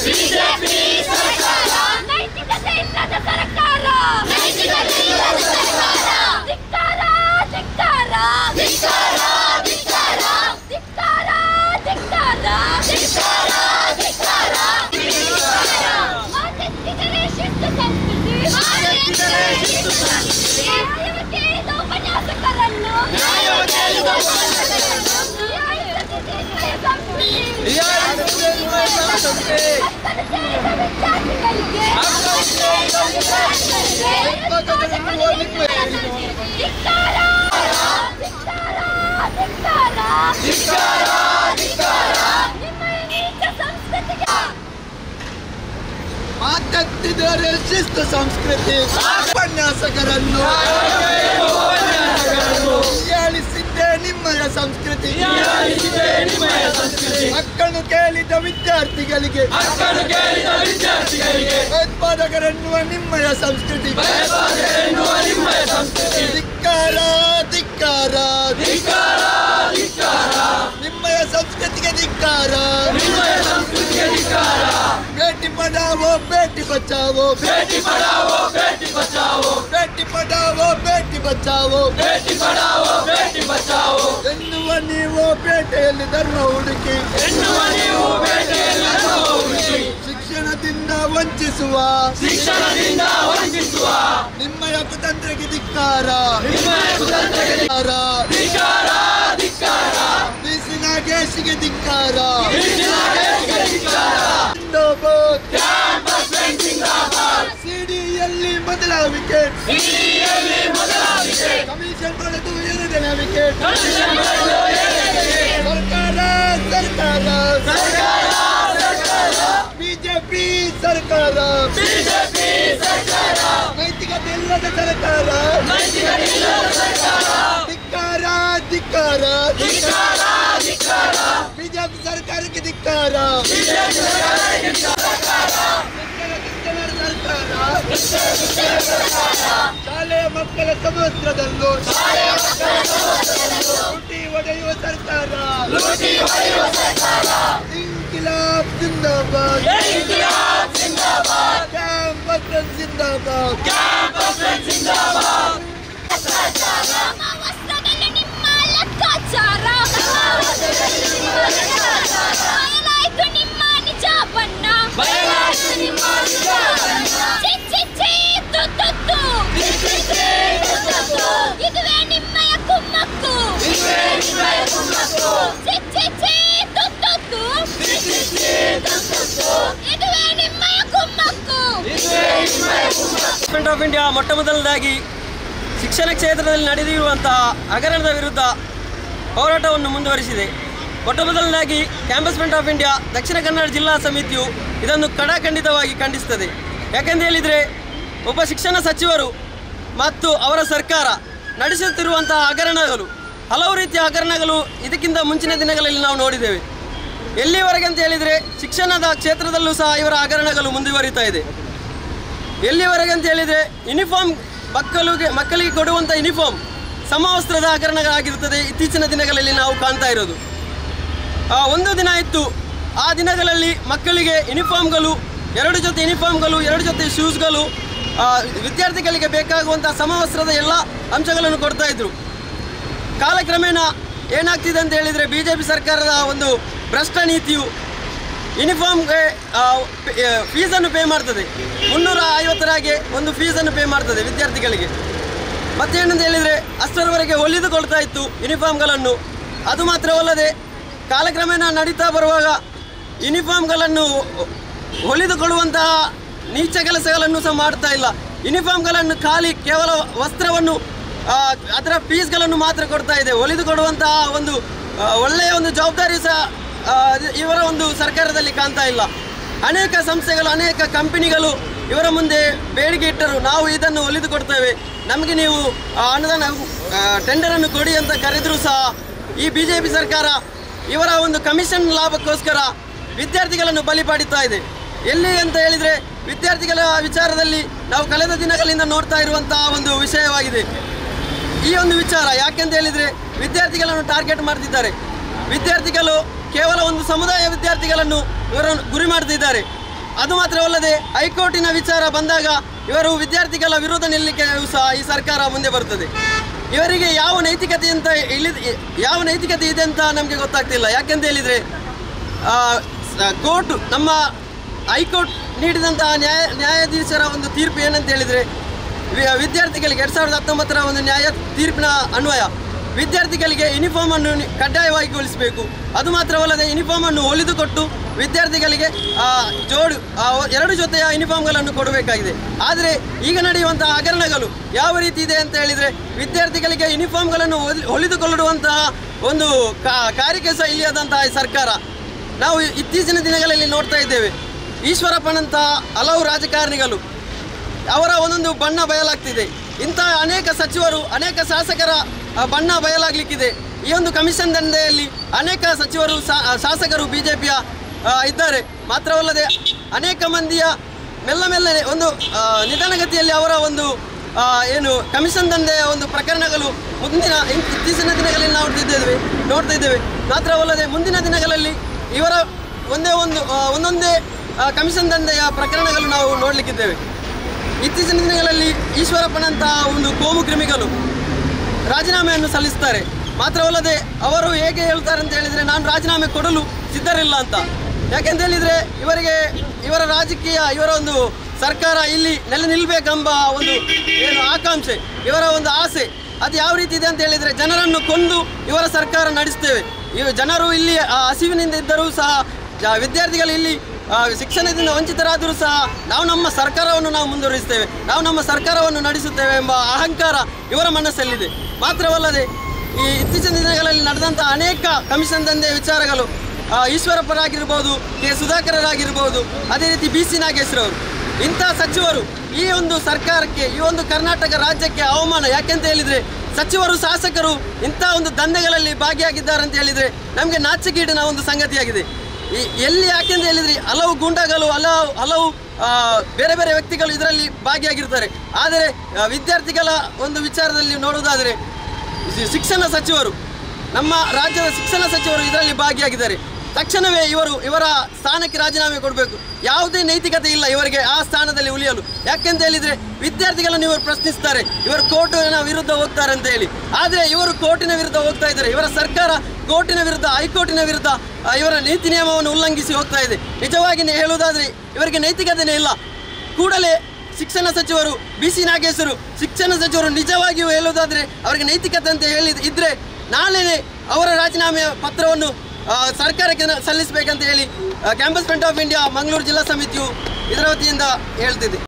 BJP ಸರ್ಕಾರ ನೈತಿಕತೆ ಇಲ್ಲದ ಸರ್ಕಾರ ನೈತಿಕತೆ ಇಲ್ಲದ ಸರ್ಕಾರ ಧಿಕ್ಕಾರ ಧಿಕ್ಕಾರ ಧಿಕ್ಕಾರ ಧಿಕ್ಕಾರ ಧಿಕ್ಕಾರ ಧಿಕ್ಕಾರ ಧಿಕ್ಕಾರ ಧಿಕ್ಕಾರ ಮಾತೆತ್ತಿದರೆ ಶಿಸ್ತು ಸಂಸ್ಕೃತಿ ಮಾತೆತ್ತಿದರೆ ಶಿಸ್ತು ಸಂಸ್ಕೃತಿ. ನ್ಯಾಯವ ಕೇಳಿದ ಉಪನ್ಯಾಸಕರನ್ನು ನ್ಯಾಯವ ಕೇಳಿದ ಉಪನ್ಯಾಸಕರನ್ನು ನ್ಯಾಯಿಸುತ್ತಿದೆ ನ್ಯಾಯ ಸಂಸ್ಕೃತಿ. ರಿಯಾಯಿಸುತ್ತಿದೆ ನ್ಯಾಯ ಸಂಸ್ಕೃತಿ. ಹಕ್ಕನ್ನು ಕೇಳಿದ ವಿದ್ಯಾರ್ಥಿಗಳಿಗೆ ಹಕ್ಕನ್ನು ಕೇಳಿದ ವಿದ್ಯಾರ್ಥಿಗಳಿಗೆ ಭಯೋತ್ಪಾದಕರನ್ನು ಓದಿಕೊಳ್ಳಿ. ಧಿಕ್ಕಾರ ಧಿಕ್ಕಾರ ಧಿಕ್ಕಾರ ಧಿಕ್ಕಾರ ಧಿಕ್ಕಾರ ನಿಮ್ಮ ಈ ನೀಚ ಸಂಸ್ಕೃತಿಗೆ ಮಾತೆತ್ತಿದರೆ ಶಿಸ್ತು ಸಂಸ್ಕೃತಿ ಉಪನ್ಯಾಸಕರನ್ನು ಹೇಳಿಸಿದ್ದೆ ನಿಮ್ಮಯ ಸಂಸ್ಕೃತಿ ಮಕ್ಕಳು ಕೇಳಿದ ವಿದ್ಯಾರ್ಥಿಗಳಿಗೆ ಭಯೋತ್ಪಾದಕರೆನ್ನುವ ನಿಮ್ಮಯ ಸಂಸ್ಕೃತಿ ಧಿಕ್ಕಾರ ಧಿಕ್ಕಾರ ನಿಮ್ಮಯ ಸಂಸ್ಕೃತಿಗೆ ಧಿಕ್ಕಾರ ಬೇಟಿ ಪಡಾವೋ ಬೇಟಿ ಬಚಾವೋ ಬೇಟಿ ಪಡಾವೋ ಬೇಟಿ ಬಚಾವೋ ಬೇಟಿ ಪಡಾವೋ ಬೇಟಿ ಬಚಾವೋ ಬೇಟಿ ಪಡಾವೋ ಬೇಟಿ ಬಚಾವೋ ಎನ್ನುವ ನೀವು ಪೇಟೆಯಲ್ಲಿ ಧರ್ಮ ಹುಡುಕಿ ಎನ್ನುವ ನೀವು ಬೇಟೆಯಲ್ಲಿ ಹುಡುಕಿ ಶಿಕ್ಷಣದಿಂದ ವಂಚಿಸುವ ಶಿಕ್ಷಣದಿಂದ ವಂಚಿಸುವ ನಿಮ್ಮಯ ಕುತಂತ್ರಕ್ಕೆ ಧಿಕ್ಕಾರ ನಿಮ್ಮ ಕುತಂತ್ರಕ್ಕೆ ಧಿಕ್ಕಾರ. ಧಿಕ್ಕಾರ ಧಿಕ್ಕಾರ ಬಿಸಿ ನಾಗೇಶಿಗೆ ಧಿಕ್ಕಾರ ಬಿಸಿಲ ಬೇಸಿಗೆ ಧಿಕ್ಕಾರ ಜಿಂದಾಬಾದ್. ಕ್ಯಾಂಪಸ್ ಬೆಂಚ್ ಜಿಂದಾಬಾದ್ ಸಿಡಿಯಲ್ಲಿ ಮೊದಲ ವಿಕೆಟ್ ಸಿಡಿಯಲ್ಲಿ ಮೊದಲ ವಿಕೆಟ್ ಕಮಿಷನ್ ಪಡೆದು ಎರಡನೇ ವಿಕೆಟ್ ಕಮಿಷನ್ ಪಡೆದು ಎರಡನೇ ವಿಕೆಟ್. ಸರ್ಕಾರ ಸರ್ಕಾರ ಸರ್ಕಾರ ಸರ್ಕಾರ ಬಿಜೆಪಿ ಸರ್ಕಾರ ಬಿಜೆಪಿ ಸರ್ಕಾರ ನೈತಿಕತೆ ಇಲ್ಲದ ಸರ್ಕಾರ ನೈತಿಕತೆ ಇಲ್ಲದ ಸರ್ಕಾರ ಧಿಕ್ಕಾರ ಧಿಕ್ಕಾರ ಧಿಕ್ಕಾರ ಧಿಕ್ಕಾರ ಬಿಜೆಪಿ ಸರ್ಕಾರಕ್ಕೆ ಧಿಕ್ಕಾರ ಬಿಜೆಪಿ ಸರ್ಕಾರಕ್ಕೆ ಸರ್ಕಾರ ಸರ್ಕಾರ ಶಾಲೆಯ ಮಕ್ಕಳ ಸಮುದ್ರದಲ್ಲೂ ಲೂಟಿ ಹೊಡೆಯುವ ಸರ್ಕಾರ ಲೂಟಿ ಹೊಡೆಯುವ ಸರ್ಕಾರ ಇಂಕಿಲಾಬ್ ಜಿಂದಾಬಾದ್ ಇನ್ಕಿಲಾಬ್ ಜಿಂದಾಬಾದ್ ಕ್ಯಾಂಪಸ್ ಜಿಂದಾಬಾದ್ ಕ್ಯಾಂಪಸ್ ಬೆಂಚ್ ಜಿಂದಾಬಾದ್ ನಮ್ಮ ವಸ್ತ್ರದಲ್ಲಿ ನಿಮ್ಮ ಲೆಕ್ಕಾಚಾರ ಬಯಲಾಯ್ತು ನಿಮ್ಮ ನಿಜ ಬಣ್ಣ ಬಯಲಾಯ್ತು ನಿಮ್ಮ ನಿಜ ಬಣ್ಣ. ಛೀ, ಛೀ, ಛೀ, ತು, ತು, ತು. ಛೀ, ಛೀ, ಛೀ, ತು, ತು, ತು. ಇದುವೇ ನಿಮ್ಮಯ ಕುಮ್ಮಕ್ಕು ಇದುವೇ ನಿಮ್ಮಯ ಕುಮ್ಮಕ್ಕು. ಛೀ, ಛೀ, ಛೀ, ತು, ತು, ತು. ಛೀ, ಛೀ, ಛೀ, ತು, ತು, ತು. ಇದುವೇ ನಿಮ್ಮಯ ಕುಮ್ಮಕ್ಕು ಇದುವೇ ನಿಮ್ಮಯ ಕುಮ್ಮಕ್ಕು. ಗವರ್ಮೆಂಟ್ ಆಫ್ ಇಂಡಿಯಾ ಮೊಟ್ಟ ಮೊದಲದಾಗಿ ಶಿಕ್ಷಣ ಕ್ಷೇತ್ರದಲ್ಲಿ ನಡೆದಿರುವಂತಹ ಹಗರಣದ ವಿರುದ್ಧ ಹೋರಾಟವನ್ನು ಮುಂದುವರಿಸಿದೆ ಮೊಟ್ಟ ಮೊದಲನೇದಾಗಿ ಕ್ಯಾಂಪಸ್ಮೆಂಟ್ ಆಫ್ ಇಂಡಿಯಾ ದಕ್ಷಿಣ ಕನ್ನಡ ಜಿಲ್ಲಾ ಸಮಿತಿಯು ಇದನ್ನು ಕಡಾಖಂಡಿತವಾಗಿ ಖಂಡಿಸುತ್ತದೆ ಯಾಕೆಂದು ಹೇಳಿದರೆ ಒಬ್ಬ ಶಿಕ್ಷಣ ಸಚಿವರು ಮತ್ತು ಅವರ ಸರ್ಕಾರ ನಡೆಸುತ್ತಿರುವಂತಹ ಹಗರಣಗಳು ಹಲವು ರೀತಿಯ ಹಗರಣಗಳು ಇದಕ್ಕಿಂತ ಮುಂಚಿನ ದಿನಗಳಲ್ಲಿ ನಾವು ನೋಡಿದ್ದೇವೆ ಎಲ್ಲಿವರೆಗೆ ಅಂತ ಹೇಳಿದರೆ ಶಿಕ್ಷಣದ ಕ್ಷೇತ್ರದಲ್ಲೂ ಸಹ ಇವರ ಹಗರಣಗಳು ಮುಂದುವರಿತಾ ಇದೆ ಎಲ್ಲಿವರೆಗೆ ಅಂತ ಹೇಳಿದರೆ ಯೂನಿಫಾರ್ಮ್ ಮಕ್ಕಳಿಗೆ ಮಕ್ಕಳಿಗೆ ಕೊಡುವಂಥ ಯೂನಿಫಾರ್ಮ್ ಸಮವಸ್ತ್ರದ ಹಗರಣಗಳಾಗಿರುತ್ತದೆ ಇತ್ತೀಚಿನ ದಿನಗಳಲ್ಲಿ ನಾವು ಕಾಣ್ತಾ ಇರೋದು ಆ, ಒಂದು ದಿನ ಇತ್ತು ಆ ದಿನಗಳಲ್ಲಿ ಮಕ್ಕಳಿಗೆ ಯೂನಿಫಾರ್ಮ್ಗಳು ಎರಡು ಜೊತೆ ಯೂನಿಫಾರ್ಮ್ಗಳು ಎರಡು ಜೊತೆ ಶೂಸ್ಗಳು ಆ, ವಿದ್ಯಾರ್ಥಿಗಳಿಗೆ ಬೇಕಾಗುವಂಥ ಸಮವಸ್ತ್ರದ ಎಲ್ಲ ಅಂಶಗಳನ್ನು ಕೊಡ್ತಾ ಇದ್ರು ಕಾಲಕ್ರಮೇಣ ಏನಾಗ್ತಿದೆ ಅಂತ ಹೇಳಿದರೆ ಬಿ ಜೆ ಪಿ ಸರ್ಕಾರದ ಒಂದು ಭ್ರಷ್ಟ ನೀತಿಯು ಯೂನಿಫಾರ್ಮ್ಗೆ ಫೀಸನ್ನು ಪೇ ಮಾಡ್ತದೆ ಮುನ್ನೂರ ಐವತ್ತರಾಗೆ ಒಂದು ಫೀಸನ್ನು ಪೇ ಮಾಡ್ತದೆ ವಿದ್ಯಾರ್ಥಿಗಳಿಗೆ ಮತ್ತೇನಂತ ಹೇಳಿದರೆ ಅಷ್ಟರವರೆಗೆ ಹೊಲಿದುಕೊಳ್ತಾ ಇತ್ತು ಯೂನಿಫಾರ್ಮ್ಗಳನ್ನು ಅದು ಮಾತ್ರವಲ್ಲದೆ ಕಾಲಕ್ರಮೇಣ ನಡೀತಾ ಬರುವಾಗ ಯೂನಿಫಾರ್ಮ್ಗಳನ್ನು ಹೊಲಿದುಕೊಳ್ಳುವಂತಹ ನೀಚ ಕೆಲಸಗಳನ್ನು ಸಹ ಮಾಡ್ತಾ ಇಲ್ಲ ಯೂನಿಫಾರ್ಮ್ಗಳನ್ನು ಖಾಲಿ ಕೇವಲ ವಸ್ತ್ರವನ್ನು ಆ, ಅದರ ಪೀಸ್ಗಳನ್ನು ಮಾತ್ರ ಕೊಡ್ತಾ ಇದೆ ಹೊಲಿದು ಕೊಡುವಂತಹ ಒಂದು ಆ, ಒಳ್ಳೆಯ ಒಂದು ಜವಾಬ್ದಾರಿ ಸಹ ಆ, ಇವರ ಒಂದು ಸರ್ಕಾರದಲ್ಲಿ ಕಾಣ್ತಾ ಇಲ್ಲ ಅನೇಕ ಸಂಸ್ಥೆಗಳು ಅನೇಕ ಕಂಪನಿಗಳು ಇವರ ಮುಂದೆ ಬೇಡಿಕೆ ಇಟ್ಟರು ನಾವು ಇದನ್ನು ಹೊಲಿದು ಕೊಡ್ತೇವೆ ನಮಗೆ ನೀವು ಆ, ಅನುದಾನ ಟೆಂಡರನ್ನು ಕೊಡಿ ಅಂತ ಕರೆದರೂ ಸಹ ಈ ಬಿ ಜೆ ಪಿ ಸರ್ಕಾರ ಇವರ ಒಂದು ಕಮಿಷನ್ ಲಾಭಕ್ಕೋಸ್ಕರ ವಿದ್ಯಾರ್ಥಿಗಳನ್ನು ಬಲಿ ಪಡಿತಾ ಇದೆ ಎಲ್ಲಿ ಅಂತ ಹೇಳಿದರೆ ವಿದ್ಯಾರ್ಥಿಗಳ ವಿಚಾರದಲ್ಲಿ ನಾವು ಕಳೆದ ದಿನಗಳಿಂದ ನೋಡ್ತಾ ಇರುವಂತಹ ಒಂದು ವಿಷಯವಾಗಿದೆ ಈ ಒಂದು ವಿಚಾರ ಯಾಕೆಂತ ಹೇಳಿದರೆ ವಿದ್ಯಾರ್ಥಿಗಳನ್ನು ಟಾರ್ಗೆಟ್ ಮಾಡ್ತಿದ್ದಾರೆ ವಿದ್ಯಾರ್ಥಿಗಳು ಕೇವಲ ಒಂದು ಸಮುದಾಯ ವಿದ್ಯಾರ್ಥಿಗಳನ್ನು ಇವರನ್ನು ಗುರಿ ಮಾಡ್ತಿದ್ದಾರೆ ಅದು ಮಾತ್ರವಲ್ಲದೆ ಹೈಕೋರ್ಟಿನ ವಿಚಾರ ಬಂದಾಗ ಇವರು ವಿದ್ಯಾರ್ಥಿಗಳ ವಿರೋಧ ನಿಲ್ಲಲಿಕ್ಕೆ ಸಹ ಈ ಸರ್ಕಾರ ಮುಂದೆ ಬರುತ್ತದೆ ಇವರಿಗೆ ಯಾವ ನೈತಿಕತೆ ಅಂತ ಇಳಿದ ಯಾವ ನೈತಿಕತೆ ಇದೆ ಅಂತ ನಮಗೆ ಗೊತ್ತಾಗ್ತಿಲ್ಲ ಯಾಕೆಂತ ಹೇಳಿದರೆ ಕೋರ್ಟ್ ನಮ್ಮ ಹೈಕೋರ್ಟ್ ನೀಡಿದಂತಹ ನ್ಯಾಯ ನ್ಯಾಯಾಧೀಶರ ಒಂದು ತೀರ್ಪು ಏನಂತ ಹೇಳಿದರೆ ವಿ- ವಿದ್ಯಾರ್ಥಿಗಳಿಗೆ ಎರಡು ಸಾವಿರದ ಹತ್ತೊಂಬತ್ತರ ಒಂದು ನ್ಯಾಯ ತೀರ್ಪಿನ ಅನ್ವಯ ವಿದ್ಯಾರ್ಥಿಗಳಿಗೆ ಯೂನಿಫಾರ್ಮ್ ಅನ್ನು ನಿ- ಕಡ್ಡಾಯವಾಗಿಗೊಳಿಸಬೇಕು ಅದು ಮಾತ್ರವಲ್ಲದೆ ಯೂನಿಫಾರ್ಮ್ ಅನ್ನು ಹೊಲಿದು ಕೊಟ್ಟು ವಿದ್ಯಾರ್ಥಿಗಳಿಗೆ ಆ, ಜೋಡು ಆ, ಎರಡು ಜೊತೆಯ ಯೂನಿಫಾರ್ಮ್ಗಳನ್ನು ಕೊಡಬೇಕಾಗಿದೆ ಆದರೆ ಈಗ ನಡೆಯುವಂತಹ ಹಗರಣಗಳು ಯಾವ ರೀತಿ ಇದೆ ಅಂತ ಹೇಳಿದರೆ ವಿದ್ಯಾರ್ಥಿಗಳಿಗೆ ಯೂನಿಫಾರ್ಮ್ಗಳನ್ನು ಹೊಲಿ- ಹೊಲಿದುಕೊಳ್ಳುವಂತಹ ಒಂದು ಕಾ- ಕಾರ್ಯಕ್ಕೆ ಸಹ ಇಲ್ಲಿಯಾದಂತಹ ಈ ಸರ್ಕಾರ ನಾವು ಇತ್ತೀಚಿನ ದಿನಗಳಲ್ಲಿ ನೋಡ್ತಾ ಇದ್ದೇವೆ ಈಶ್ವರಪ್ಪನಂತಹ ಹಲವು ರಾಜಕಾರಣಿಗಳು ಅವರ ಒಂದೊಂದು ಬಣ್ಣ ಬಯಲಾಗ್ತಿದೆ ಇಂತಹ ಅನೇಕ ಸಚಿವರು ಅನೇಕ ಶಾಸಕರ ಆ, ಬಣ್ಣ ಬಯಲಾಗಲಿಕ್ಕಿದೆ ಈ ಒಂದು ಕಮಿಷನ್ ದಂಧೆಯಲ್ಲಿ ಅನೇಕ ಸಚಿವರು ಶಾ- ಶಾಸಕರು ಬಿ ಜೆ ಪಿಯ ಇದ್ದಾರೆ ಮಾತ್ರವಲ್ಲದೆ ಅನೇಕ ಮಂದಿಯ ಮೆಲ್ಲ ಮೆಲ್ಲನೆ ಒಂದು ಆ, ನಿಧಾನಗತಿಯಲ್ಲಿ ಅವರ ಒಂದು ಆ, ಏನು ಕಮಿಷನ್ ದಂಧೆಯ ಒಂದು ಪ್ರಕರಣಗಳು ಮುಂದಿನ ಇನ್- ಇತ್ತೀಚಿನ ದಿನಗಳಲ್ಲಿ ನಾವು ನೋಡ್ತಿದ್ದೇವೆ ನೋಡ್ತಾ ಇದ್ದೇವೆ ಮಾತ್ರವಲ್ಲದೆ ಮುಂದಿನ ದಿನಗಳಲ್ಲಿ ಇವರ ಒಂದೇ ಒಂದು ಆ, ಒಂದೊಂದೇ ಆ, ಕಮಿಷನ್ ದಂಧೆಯ ಪ್ರಕರಣಗಳು ನಾವು ನೋಡಲಿಕ್ಕಿದ್ದೇವೆ ಇತ್ತೀಚಿನ ದಿನಗಳಲ್ಲಿ ಈಶ್ವರಪ್ಪನಂತಹ ಒಂದು ಕೋಮು ಕ್ರಿಮಿಗಳು ರಾಜೀನಾಮೆಯನ್ನು ಸಲ್ಲಿಸ್ತಾರೆ ಮಾತ್ರವಲ್ಲದೆ ಅವರು ಹೇಗೆ ಹೇಳ್ತಾರೆ ಅಂತ ಹೇಳಿದರೆ ನಾನು ರಾಜೀನಾಮೆ ಕೊಡಲು ಸಿದ್ಧರಿಲ್ಲ ಅಂತ ಯಾಕೆಂತ ಹೇಳಿದರೆ ಇವರಿಗೆ ಇವರ ರಾಜಕೀಯ ಇವರ ಒಂದು ಸರ್ಕಾರ ಇಲ್ಲಿ ನೆಲೆ ನಿಲ್ಲಬೇಕೆಂಬ ಒಂದು ಏನು ಆಕಾಂಕ್ಷೆ ಇವರ ಒಂದು ಆಸೆ ಅದು ಯಾವ ರೀತಿ ಇದೆ ಅಂತ ಹೇಳಿದರೆ ಜನರನ್ನು ಕೊಂದು ಇವರ ಸರ್ಕಾರ ನಡೆಸ್ತೇವೆ ಇವ ಜನರು ಇಲ್ಲಿ ಆ, ಹಸಿವಿನಿಂದ ಇದ್ದರೂ ಸಹ ಜ- ವಿದ್ಯಾರ್ಥಿಗಳು ಇಲ್ಲಿ ಆ, ಶಿಕ್ಷಣದಿಂದ ವಂಚಿತರಾದರೂ ಸಹ ನಾವು ನಮ್ಮ ಸರ್ಕಾರವನ್ನು ನಾವು ಮುಂದುವರಿಸ್ತೇವೆ ನಾವು ನಮ್ಮ ಸರ್ಕಾರವನ್ನು ನಡೆಸುತ್ತೇವೆ ಎಂಬ ಅಹಂಕಾರ ಇವರ ಮನಸ್ಸಲ್ಲಿದೆ ಮಾತ್ರವಲ್ಲದೆ ಈ ಇತ್ತೀಚಿನ ದಿನಗಳಲ್ಲಿ ನಡೆದಂಥ ಅನೇಕ ಕಮಿಷನ್ ದಂಧೆ ವಿಚಾರಗಳು ಆ, ಈಶ್ವರಪ್ಪರಾಗಿರ್ಬೋದು ಕೆ ಸುಧಾಕರರಾಗಿರ್ಬೋದು ಅದೇ ರೀತಿ ಬಿ ಸಿ ನಾಗೇಶ್ವರವರು ಇಂಥ ಸಚಿವರು ಈ ಒಂದು ಸರ್ಕಾರಕ್ಕೆ ಈ ಒಂದು ಕರ್ನಾಟಕ ರಾಜ್ಯಕ್ಕೆ ಅವಮಾನ ಯಾಕೆಂತ ಹೇಳಿದರೆ ಸಚಿವರು ಶಾಸಕರು ಇಂಥ ಒಂದು ದಂಧೆಗಳಲ್ಲಿ ಭಾಗಿಯಾಗಿದ್ದಾರೆ ಅಂತ ಹೇಳಿದರೆ ನಮಗೆ ನಾಚಿಕೆಗೀಡಿನ ಒಂದು ಸಂಗತಿಯಾಗಿದೆ ಈ ಎಲ್ಲಿ ಯಾಕೆಂತ ಹೇಳಿದ್ರೆ ಹಲವು ಗೂಂಡಾಗಳು ಹಲವು ಹಲವು ಆ, ಬೇರೆ ಬೇರೆ ವ್ಯಕ್ತಿಗಳು ಇದರಲ್ಲಿ ಭಾಗಿಯಾಗಿರ್ತಾರೆ ಆದರೆ ಆ, ವಿದ್ಯಾರ್ಥಿಗಳ ಒಂದು ವಿಚಾರದಲ್ಲಿ ನೋಡುವುದಾದರೆ ಶಿ- ಶಿಕ್ಷಣ ಸಚಿವರು ನಮ್ಮ ರಾಜ್ಯದ ಶಿಕ್ಷಣ ಸಚಿವರು ಇದರಲ್ಲಿ ಭಾಗಿಯಾಗಿದ್ದಾರೆ ತಕ್ಷಣವೇ ಇವರು ಇವರ ಸ್ಥಾನಕ್ಕೆ ರಾಜೀನಾಮೆ ಕೊಡಬೇಕು ಯಾವುದೇ ನೈತಿಕತೆ ಇಲ್ಲ ಇವರಿಗೆ ಆ ಸ್ಥಾನದಲ್ಲಿ ಉಳಿಯಲು ಯಾಕೆಂತ ಹೇಳಿದರೆ ವಿದ್ಯಾರ್ಥಿಗಳನ್ನು ಇವರು ಪ್ರಶ್ನಿಸ್ತಾರೆ ಇವರು ಕೋರ್ಟಿನ ವಿರುದ್ಧ ಹೋಗ್ತಾರೆ ಅಂತ ಹೇಳಿ ಆದರೆ ಇವರು ಕೋರ್ಟಿನ ವಿರುದ್ಧ ಹೋಗ್ತಾ ಇದ್ದಾರೆ ಇವರ ಸರ್ಕಾರ ಕೋರ್ಟಿನ ವಿರುದ್ಧ ಹೈಕೋರ್ಟಿನ ವಿರುದ್ಧ ಆ, ಇವರ ನೀತಿ ನಿಯಮವನ್ನು ಉಲ್ಲಂಘಿಸಿ ಹೋಗ್ತಾ ಇದೆ ನಿಜವಾಗಿ ಹೇಳುವುದಾದರೆ ಇವರಿಗೆ ನೈತಿಕತೆಯೇ ಇಲ್ಲ ಕೂಡಲೇ ಶಿಕ್ಷಣ ಸಚಿವರು ಬಿ ಸಿ ನಾಗೇಶ್ವರು ಶಿಕ್ಷಣ ಸಚಿವರು ನಿಜವಾಗಿಯೂ ಹೇಳುವುದಾದರೆ ಅವರಿಗೆ ನೈತಿಕತೆ ಅಂತ ಹೇಳಿ ಇದ್ರೆ ನಾಳೆನೇ ಅವರ ರಾಜೀನಾಮೆಯ ಪತ್ರವನ್ನು ಆ, ಸರ್ಕಾರಕ್ಕೆ ನ- ಸಲ್ಲಿಸಬೇಕಂತ ಹೇಳಿ campus front of India Mangaluru ಜಿಲ್ಲಾ ಸಮಿತಿಯು ಇದರ ವತಿಯಿಂದ ಹೇಳ್ತಿದೆ